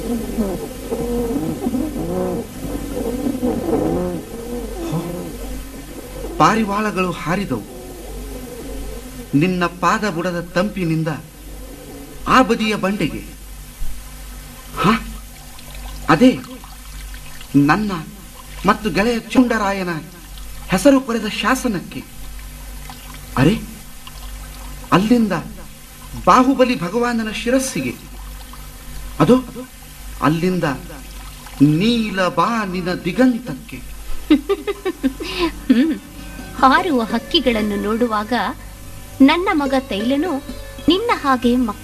ಪಾರಿವಾಳಗಳು ಹಾರಿದವು ನಿನ್ನ ಪಾದ ಬುಡದ ತಂಪಿನಿಂದ ಆ ಬದಿಯ ಬಂಡೆಗೆ ಹ ಅದೇ ನನ್ನ ಮತ್ತು ಗೆಳೆಯ ಚುಂಡರಾಯನ ಹೆಸರು ಕೊರೆದ ಶಾಸನಕ್ಕೆ ಅರೆ ಅಲ್ಲಿಂದ ಬಾಹುಬಲಿ ಭಗವಾನನ ಶಿರಸ್ಸಿಗೆ ಅದು ಅಲ್ಲಿಂದ ನೀಲ ಬಾನಿನ ದಿಗಂತಕ್ಕೆ ಹ್ಮ್ ಹಾರುವ ಹಕ್ಕಿಗಳನ್ನು ನೋಡುವಾಗ ನನ್ನ ಮಗ ತೈಲನು ನಿನ್ನ ಹಾಗೆ